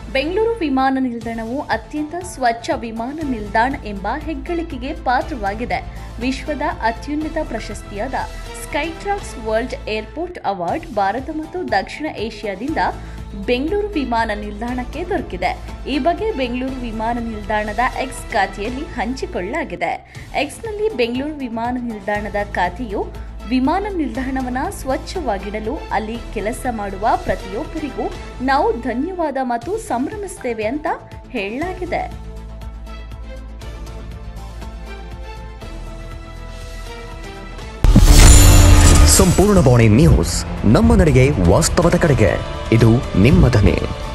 ಬೆಂಗಳೂರು ವಿಮಾನ ನಿಲ್ದಾಣವು ಅತ್ಯಂತ ಸ್ವಚ್ಛ ವಿಮಾನ ನಿಲ್ದಾಣ ಎಂಬ ಹೆಗ್ಗಳಿಕೆಗೆ ಪಾತ್ರವಾಗಿದೆ ವಿಶ್ವದ ಅತ್ಯುನ್ನತ ಪ್ರಶಸ್ತಿಯಾದ Skytrax world airport award Bharat ಮತ್ತು ದಕ್ಷಿಣ ಏಷ್ಯಾದಿಂದ ಬೆಂಗಳೂರು ವಿಮಾನ ನಿಲ್ದಾಣಕ್ಕೆ ದೊರಕಿದೆ ಈ ಬಗ್ಗೆ ಬೆಂಗಳೂರು ವಿಮಾನ ನಿಲ್ದಾಣದ ಎಕ್ಸ್ ಖಾತೆಯಲ್ಲಿ ಹಂಚಿಕೊಳ್ಳಲಾಗಿದೆ ಎಕ್ಸ್ನಲ್ಲಿ ಬೆಂಗಳೂರು ವಿಮಾನ ನಿಲ್ದಾಣದ ಖಾತೆಯು ವಿಮಾನ ನಿಲ್ದಾಣವನ್ನ ಸ್ವಚ್ಛವಾಗಿಡಲು ಅಲ್ಲಿ ಕೆಲಸ ಮಾಡುವ ಪ್ರತಿಯೊಬ್ಬರಿಗೂ ನಾವು ಧನ್ಯವಾದ ಮತ್ತು ಸಂಭ್ರಮಿಸುತ್ತೇವೆ ಅಂತ ಹೇಳಲಾಗಿದೆ ಸಂಪೂರ್ಣ ಬಾಣಿ ನ್ಯೂಸ್ ನಮ್ಮ ನಡೆಗೆ ವಾಸ್ತವದ ಕಡೆಗೆ ಇದು ನಿಮ್ಮ ಧ್ವನಿ